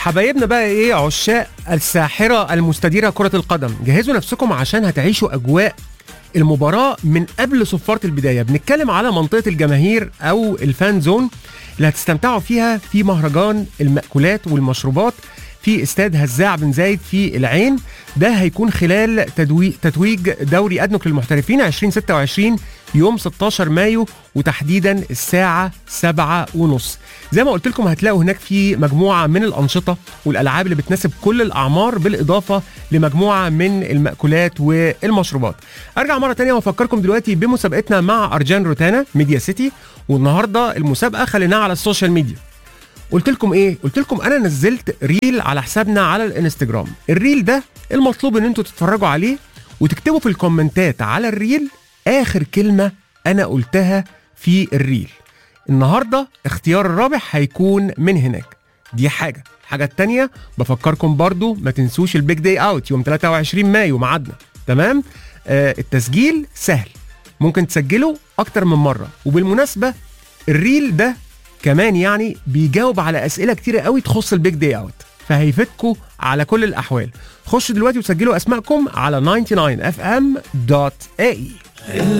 حبايبنا بقى ايه عشاق الساحره المستديره كره القدم جهزوا نفسكم عشان هتعيشوا اجواء المباراه من قبل صفاره البدايه بنتكلم على منطقه الجماهير او الفان زون اللي هتستمتعوا فيها في مهرجان المأكولات والمشروبات في استاد هزاع بن زايد في العين ده هيكون خلال تدوي... تتويج دوري ادنك للمحترفين 2026 يوم 16 مايو وتحديدا الساعة 7 ونص زي ما قلت لكم هتلاقوا هناك في مجموعة من الأنشطة والألعاب اللي بتناسب كل الأعمار بالإضافة لمجموعة من المأكولات والمشروبات أرجع مرة تانية وأفكركم دلوقتي بمسابقتنا مع أرجان روتانا ميديا سيتي والنهاردة المسابقة خليناها على السوشيال ميديا قلت لكم ايه قلت لكم انا نزلت ريل على حسابنا على الانستجرام الريل ده المطلوب ان انتوا تتفرجوا عليه وتكتبوا في الكومنتات على الريل اخر كلمه انا قلتها في الريل النهارده اختيار الرابح هيكون من هناك دي حاجه الحاجه التانية بفكركم برضو ما تنسوش البيج داي اوت يوم 23 مايو ميعادنا تمام آه التسجيل سهل ممكن تسجله اكتر من مره وبالمناسبه الريل ده كمان يعني بيجاوب على اسئله كتيره قوي تخص البيج داي اوت فهيفيدكم على كل الاحوال خشوا دلوقتي وسجلوا اسمائكم على 99fm.ae